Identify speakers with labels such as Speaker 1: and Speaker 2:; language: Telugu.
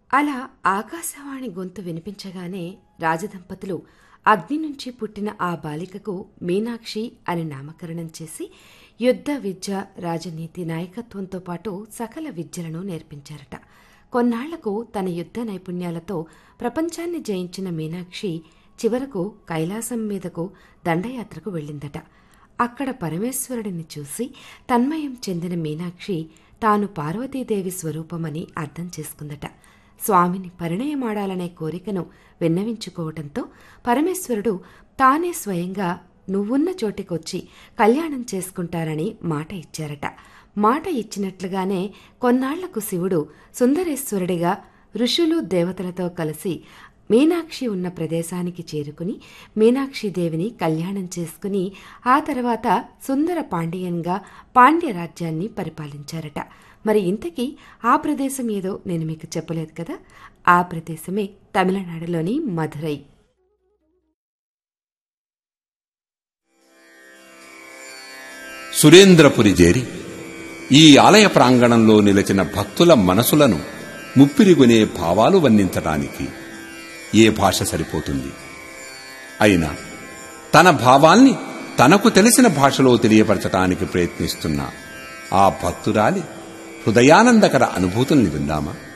Speaker 1: అలా ఆకాశవాణి గొంతు వినిపించగానే రాజదంపతులు అగ్ని నుంచి పుట్టిన ఆ బాలికకు మీనాక్షి అని నామకరణం చేసి యుద్ధ విద్య రాజనీతి నాయకత్వంతో పాటు సకల విద్యలను నేర్పించారట కొన్నాళ్లకు తన యుద్ధ నైపుణ్యాలతో ప్రపంచాన్ని జయించిన మీనాక్షి చివరకు కైలాసం మీదకు దండయాత్రకు వెళ్ళిందట అక్కడ పరమేశ్వరుడిని చూసి తన్మయం చెందిన మీనాక్షి తాను పార్వతీదేవి స్వరూపమని అర్థం చేసుకుందట స్వామిని పరిణయమాడాలనే కోరికను విన్నవించుకోవటంతో పరమేశ్వరుడు తానే స్వయంగా నువ్వున్న చోటికొచ్చి కళ్యాణం చేసుకుంటారని మాట ఇచ్చారట మాట ఇచ్చినట్లుగానే కొన్నాళ్లకు శివుడు సుందరేశ్వరుడిగా ఋషులు దేవతలతో కలిసి మీనాక్షి ఉన్న ప్రదేశానికి చేరుకుని మీనాక్షిదేవిని కళ్యాణం చేసుకుని ఆ తర్వాత సుందర పాండ్యన్గా పాండ్య రాజ్యాన్ని పరిపాలించారట మరి ఇంతకీ ఆ ప్రదేశం ఏదో నేను మీకు చెప్పలేదు కదా ఆ ప్రదేశమే తమిళనాడులోని మధురై
Speaker 2: సురేంద్రపురి చేరి ఈ ఆలయ ప్రాంగణంలో నిలిచిన భక్తుల మనసులను ముప్పిరిగొనే భావాలు వర్ణించటానికి ఏ భాష సరిపోతుంది అయినా తన భావాల్ని తనకు తెలిసిన భాషలో తెలియపరచటానికి ప్రయత్నిస్తున్న ఆ భక్తురాలి హృదయానందకర అనుభూతుల్ని విందామా